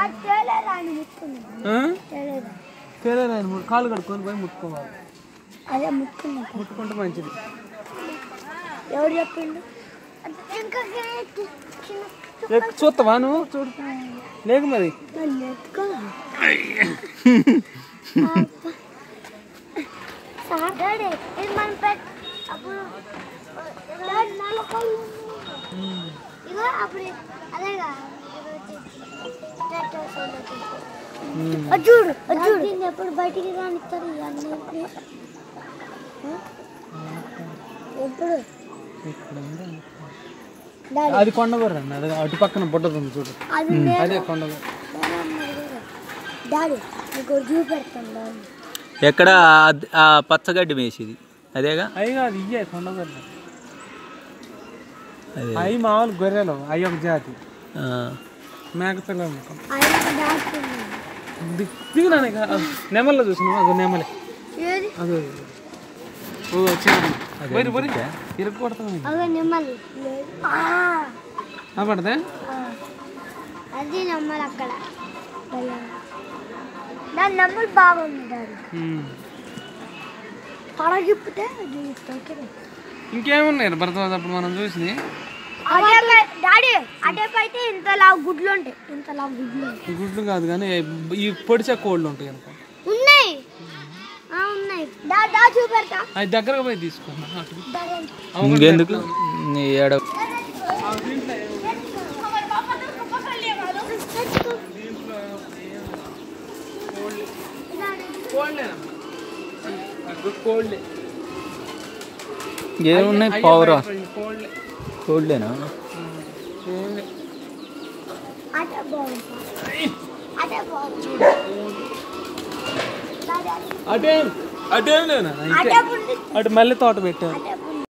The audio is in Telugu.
అది తేలేదా అని ముట్టుకున్నాం ఆ? తేలేదా తెలియదు ఆయన ము- కాళ్ళు కడుక్కొని పోయి ముట్టుకోవాలి అదే ముట్టుకున్నాం ముట్టుకుంటే మంచిది ఎవడు చెప్పిండు ఇంకా చిన్న ఎక్- చూస్తావా నువ్వు చూడు లేక మరి నన్ను ఎత్తుకో సార్ డాడీ ఇది మనం పెట్ అప్పుడు డాడీ నల్లకాయలు ఇగో అప్పుడు అదేగా చూడు అది చూడు ఎప్పుడు బయటికి రానిస్తారు ఇవన్నీ ఎప్పుడు ఇక్కడ ఉంది. డాడీ అది కొండగొర్ర అన్న అది అటు పక్కన బుడ్డది ఉంది చూడు అది అదే కొండగొర్ర డాడీ నీకు చూపెడతాను డాడీ ఎక్కడ ఆ- ఆ పచ్చగడ్డి మేసేది అదేగా అవి కాదు ఇయ్యే కొండగొర్ర అదే అవి మామూలు గొర్రెలు అవి ఒక జాతి ఆ. మేకపిల్ల ఆయన దాటుతుంది దిగునా నెమల్లో చూసినావా అది నెమలే ఏది అదే ఓ వచ్చింది బరి బరి ఇరుక్కు కొడతాం అదే నెమ్మలి పడితే అది నెమ్మలి అక్కడ దాని నెమ్మలి బాగుంది డాడీ పడగిప్పితే అది తొక్కింది ఇంకేమున్నాయి భరద్వాజ్ అప్పుడు మనం చూసి డాడీ అటేపు అయితే ఇంత లావు గుడ్లు ఉంటాయి ఇంత లావు గుడ్లు ఉంటాయి గుడ్లు కాదు కానీ ఈ పొడిచే కోళ్ళు ఉంటాయి అనుకో ఉన్నాయి ఆ, ఉన్నాయి దా దా చూపెడతా అవి దగ్గరకు పోయి తీసుకున్నా అటు డాడీ ఇంకెందుకు నీ ఏడ కోళ్ళే ఏమున్నాయి పావురా కోళ్ళే కోల్డేనా కోళ్ళే అటే బాగుంది అటే బాగుంది డాడీ, అటే అటే లేనా అటే ఉంది అటు మళ్ళీ తోట పెట్టారు అటే